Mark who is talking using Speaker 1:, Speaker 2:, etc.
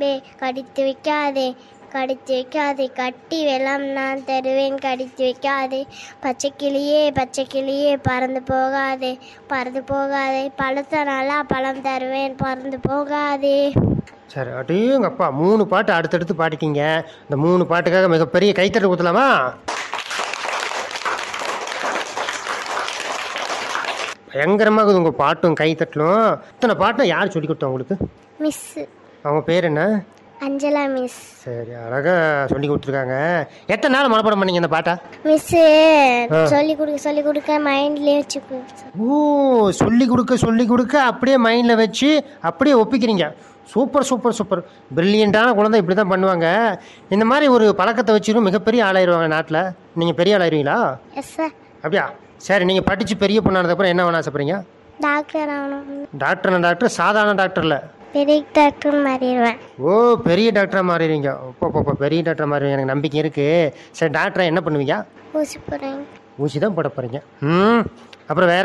Speaker 1: பே கடித்து வைக்காதே கடித்து வைக்காதே கட்டி வெள்ளம் நான் தருவேன் கடித்து வைக்காதே பச்சை கிளியே பச்சை கிளியே பறந்து போகாதே பறந்து போகாதே பழுத்த நல்லா பழம் தருவேன் பறந்து போகாதே
Speaker 2: சரி அடேங்க அப்பா மூணு பாட்டு அடுத்தடுத்து பாடிட்டீங்க இந்த மூணு பாட்டுக்காக மிகப்பெரிய கைத்தட்டு ஊற்றலாமா பயங்கரமாக இருக்குது உங்கள் பாட்டும் கைத்தட்டலும் இத்தனை பாட்டும் யார் சொல்லி கொடுத்தா உங்களுக்கு
Speaker 1: மிஸ்ஸு
Speaker 2: அவங்க பேர் என்ன
Speaker 1: அஞ்சலா மிஸ்
Speaker 2: சரி அழகாக சொல்லி கொடுத்துருக்காங்க எத்தனை நாள் மனப்பாடம் பண்ணீங்க இந்த பாட்டை
Speaker 1: மிஸ்ஸு சொல்லி கொடுக்க சொல்லி கொடுக்க மைண்ட்லேயே வச்சுக்கோ
Speaker 2: ஓ சொல்லி கொடுக்க சொல்லி கொடுக்க அப்படியே மைண்டில் வச்சு அப்படியே ஒப்பிக்கிறீங்க சூப்பர் சூப்பர் சூப்பர் பிரில்லியண்ட்டான குழந்தை இப்படி தான் பண்ணுவாங்க இந்த மாதிரி ஒரு பழக்கத்தை வச்சுரும் மிகப்பெரிய ஆளாயிருவாங்க நாட்டில் நீங்கள் பெரிய ஆளாயிருவீங்களா
Speaker 1: எஸ் சார்
Speaker 2: அப்படியா சரி நீங்கள் படித்து பெரிய பொண்ணானதுக்கப்புறம் என்ன வேணும் ஆசைப்படுறீங்க
Speaker 1: டாக்டர் ஆகணும்
Speaker 2: டாக்டர்னா டாக்டர் சாதாரண டாக்டர் இல்லை
Speaker 1: பெரிய டாக்டர் மாறிடுவேன்
Speaker 2: ஓ பெரிய டாக்டராக மாறிடுவீங்க இப்போ இப்போ பெரிய டாக்டர் மாறிடுவீங்க எனக்கு நம்பிக்கை இருக்குது சரி டாக்டரை என்ன பண்ணுவீங்க
Speaker 1: ஊசி போடுறேன்
Speaker 2: ஊசி தான் போட போகிறீங்க ம் அப்புறம் வேற